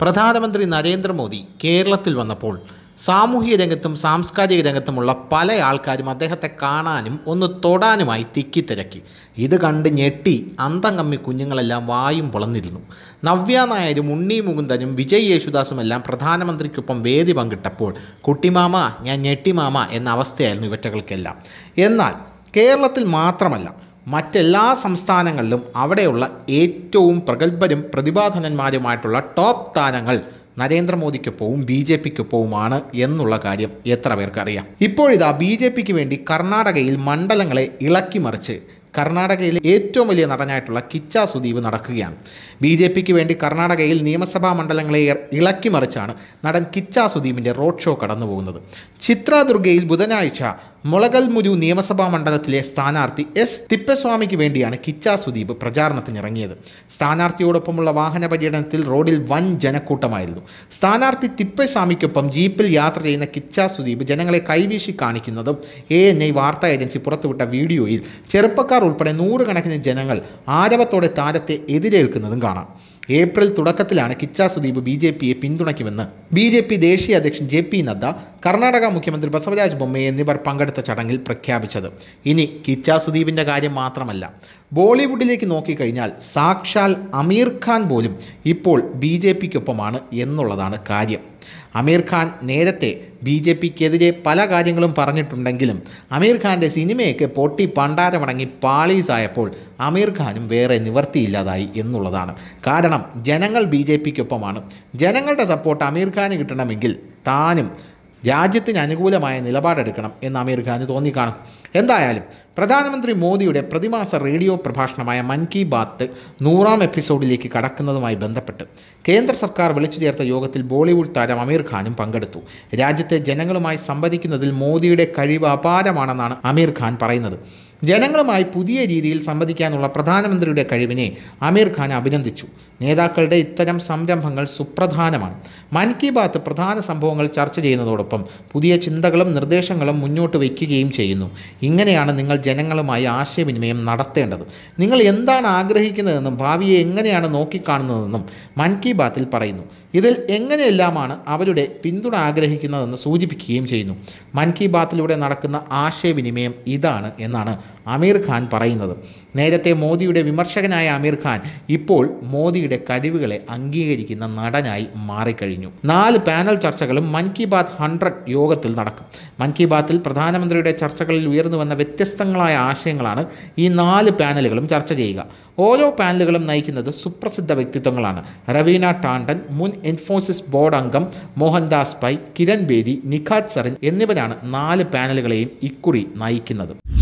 പ്രധാനമന്ത്രി നരേന്ദ്രമോദി കേരളത്തിൽ വന്നപ്പോൾ സാമൂഹിക രംഗത്തും സാംസ്കാരിക രംഗത്തുമുള്ള പല ആൾക്കാരും അദ്ദേഹത്തെ കാണാനും ഒന്ന് തൊടാനുമായി തിക്കിത്തിരക്കി ഇത് കണ്ട് ഞെട്ടി അന്തം കമ്മി കുഞ്ഞുങ്ങളെല്ലാം വായും പൊളന്നിരുന്നു നവ്യ നായരും ഉണ്ണി മുകുന്ദനും വിജയ് യേശുദാസും എല്ലാം പ്രധാനമന്ത്രിക്കൊപ്പം വേദി പങ്കിട്ടപ്പോൾ കുട്ടിമാമ ഞാൻ ഞെട്ടിമാമ എന്ന അവസ്ഥയായിരുന്നു ഇവറ്റകൾക്കെല്ലാം എന്നാൽ കേരളത്തിൽ മാത്രമല്ല മറ്റെല്ലാ സംസ്ഥാനങ്ങളിലും അവിടെയുള്ള ഏറ്റവും പ്രഗത്ഭരും പ്രതിഭാധനന്മാരുമായിട്ടുള്ള ടോപ്പ് താരങ്ങൾ നരേന്ദ്രമോദിക്കൊപ്പവും ബി ജെ പിക്കൊപ്പവുമാണ് എന്നുള്ള കാര്യം എത്ര പേർക്കറിയാം ഇപ്പോഴിതാ ബി ജെ പിക്ക് വേണ്ടി കർണാടകയിൽ മണ്ഡലങ്ങളെ ഇളക്കിമറിച്ച് കർണാടകയിലെ ഏറ്റവും വലിയ നടനായിട്ടുള്ള കിച്ച സുദീപ് നടക്കുകയാണ് ബി ജെ പിക്ക് വേണ്ടി കർണാടകയിൽ നിയമസഭാ മണ്ഡലങ്ങളെ ഇളക്കിമറിച്ചാണ് നടൻ കിച്ച സുദീപിൻ്റെ റോഡ് ഷോ കടന്നു പോകുന്നത് ചിത്രദുർഗയിൽ ബുധനാഴ്ച മുളകൽമുരു നിയമസഭാ മണ്ഡലത്തിലെ സ്ഥാനാർത്ഥി എസ് തിപ്പസ്വാമിക്ക് വേണ്ടിയാണ് കിച്ച സുദീപ് പ്രചാരണത്തിനിറങ്ങിയത് സ്ഥാനാർത്ഥിയോടൊപ്പമുള്ള വാഹന പര്യടനത്തിൽ റോഡിൽ വൻ ജനക്കൂട്ടമായിരുന്നു സ്ഥാനാർത്ഥി തിപ്പസ്വാമിക്കൊപ്പം ജീപ്പിൽ യാത്ര ചെയ്യുന്ന കിച്ച സുദീപ് ജനങ്ങളെ കൈവീശി കാണിക്കുന്നതും എ എൻ ഐ വാർത്താ ഏജൻസി പുറത്തുവിട്ട വീഡിയോയിൽ ചെറുപ്പക്കാർ ഉൾപ്പെടെ നൂറുകണക്കിന് ജനങ്ങൾ ആരവത്തോടെ താരത്തെ എതിരേൽക്കുന്നതും കാണാം ഏപ്രിൽ തുടക്കത്തിലാണ് കിച്ച സുദീപ് ബി ജെ പിയെ പിന്തുണയ്ക്കുമെന്ന് ബി ജെ പി ദേശീയ അധ്യക്ഷൻ ജെ പി നദ്ദ കർണാടക മുഖ്യമന്ത്രി ബസവരാജ് ബൊമ്മ എന്നിവർ പങ്കെടുത്ത ചടങ്ങിൽ പ്രഖ്യാപിച്ചത് ഇനി കിച്ച സുദീപിൻ്റെ കാര്യം മാത്രമല്ല ബോളിവുഡിലേക്ക് നോക്കിക്കഴിഞ്ഞാൽ സാക്ഷാൽ അമീർ ഖാൻ പോലും ഇപ്പോൾ ബി ജെ പിക്കൊപ്പമാണ് എന്നുള്ളതാണ് കാര്യം അമീർ ഖാൻ നേരത്തെ ബി ജെ പിക്കെതിരെ പല കാര്യങ്ങളും പറഞ്ഞിട്ടുണ്ടെങ്കിലും അമീർ ഖാൻ്റെ സിനിമയൊക്കെ പൊട്ടി പണ്ടാരമടങ്ങി പാളീസായപ്പോൾ അമീർ ഖാനും വേറെ നിവർത്തിയില്ലാതായി എന്നുള്ളതാണ് കാരണം ജനങ്ങൾ ബി ജെ പിക്കൊപ്പമാണ് ജനങ്ങളുടെ സപ്പോർട്ട് അമീർ ഖാന് കിട്ടണമെങ്കിൽ താനും രാജ്യത്തിന് അനുകൂലമായ നിലപാടെടുക്കണം എന്ന് അമീർ ഖാന് തോന്നിക്കാണും എന്തായാലും പ്രധാനമന്ത്രി മോദിയുടെ പ്രതിമാസ റേഡിയോ പ്രഭാഷണമായ മൻ കി ബാത്ത് നൂറാം എപ്പിസോഡിലേക്ക് കടക്കുന്നതുമായി ബന്ധപ്പെട്ട് കേന്ദ്ര സർക്കാർ വിളിച്ചു ചേർത്ത യോഗത്തിൽ ബോളിവുഡ് താരം അമീർ ഖാനും പങ്കെടുത്തു രാജ്യത്തെ ജനങ്ങളുമായി സംവദിക്കുന്നതിൽ മോദിയുടെ കഴിവ് അപാരമാണെന്നാണ് അമീർ ഖാൻ പറയുന്നത് ജനങ്ങളുമായി പുതിയ രീതിയിൽ സംവദിക്കാനുള്ള പ്രധാനമന്ത്രിയുടെ കഴിവിനെ അമീർ ഖാൻ അഭിനന്ദിച്ചു നേതാക്കളുടെ ഇത്തരം സംരംഭങ്ങൾ സുപ്രധാനമാണ് മൻ കി ബാത്ത് പ്രധാന സംഭവങ്ങൾ ചർച്ച ചെയ്യുന്നതോടൊപ്പം പുതിയ ചിന്തകളും നിർദ്ദേശങ്ങളും മുന്നോട്ട് വയ്ക്കുകയും ചെയ്യുന്നു ഇങ്ങനെയാണ് നിങ്ങൾ ജനങ്ങളുമായി ആശയവിനിമയം നടത്തേണ്ടത് നിങ്ങൾ എന്താണ് ആഗ്രഹിക്കുന്നതെന്നും ഭാവിയെ എങ്ങനെയാണ് നോക്കിക്കാണുന്നതെന്നും മൻ കി ബാത്തിൽ പറയുന്നു ഇതിൽ എങ്ങനെയെല്ലാമാണ് അവരുടെ പിന്തുണ ആഗ്രഹിക്കുന്നതെന്ന് സൂചിപ്പിക്കുകയും ചെയ്യുന്നു മൻ കി ബാത്തിലൂടെ നടക്കുന്ന ആശയവിനിമയം ഇതാണ് എന്നാണ് അമീർ ഖാൻ പറയുന്നത് നേരത്തെ മോദിയുടെ വിമർശകനായ അമീർ ഖാൻ ഇപ്പോൾ മോദിയുടെ കഴിവുകളെ അംഗീകരിക്കുന്ന നടനായി മാറിക്കഴിഞ്ഞു നാല് പാനൽ ചർച്ചകളും മൻ കി ബാത്ത് ഹൺഡ്രഡ് യോഗത്തിൽ നടക്കും മൻ കി ബാത്തിൽ പ്രധാനമന്ത്രിയുടെ ചർച്ചകളിൽ ഉയർന്നു വന്ന വ്യത്യസ്തങ്ങളായ ആശയങ്ങളാണ് ഈ നാല് പാനലുകളും ചർച്ച ചെയ്യുക ഓരോ പാനലുകളും നയിക്കുന്നത് സുപ്രസിദ്ധ വ്യക്തിത്വങ്ങളാണ് റവീന ടാണ്ടൻ മുൻ എൻഫോസിസ് ബോർഡ് അംഗം മോഹൻദാസ് പൈ കിരൺ ബേദി നിഖാത് സറിൻ എന്നിവരാണ് നാല് പാനലുകളെയും ഇക്കുറി നയിക്കുന്നത്